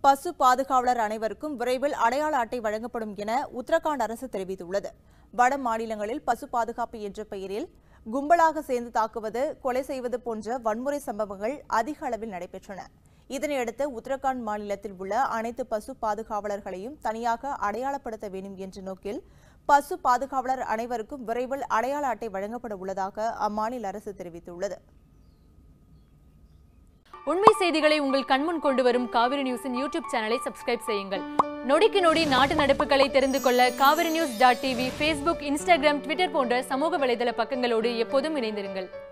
பசு பாதுகாவலர் அனைவருக்கும் விரைவில் அடையாள அட்டை வழங்கப்படும் என உத்தரகாண்ட் அரசு தெரிவித்துள்ளது வட மாநிலங்களில் பசு பாதுகாப்பு என்ற பெயரில் கும்பலாக சேர்ந்து தாக்குவது கொலை செய்வது போன்ற வன்முறை சம்பவங்கள் அதிக அளவில் நடைபெற்றன இதனையடுத்து உத்தரகாண்ட் மாநிலத்தில் உள்ள அனைத்து பசு பாதுகாவலர்களையும் தனியாக அடையாளப்படுத்த வேண்டும் என்ற நோக்கில் பசு பாதுகாவலர் அனைவருக்கும் விரைவில் அடையாள அட்டை வழங்கப்பட உள்ளதாக அம்மாநில அரசு தெரிவித்துள்ளது உண்மை செய்திகளை உங்கள் கண்முன் கொண்டு வரும் காவிரி நியூஸின் யூடியூப் சேனலை சப்ஸ்கிரைப் செய்யுங்கள் நொடிக்கு நொடி நாட்டு நடப்புகளை தெரிந்து கொள்ள Kaveri news dot TV Facebook Instagram Twitter போன்ற சமூக வலைதள பக்கங்களோடு எப்போதும் இணைந்திருங்கள்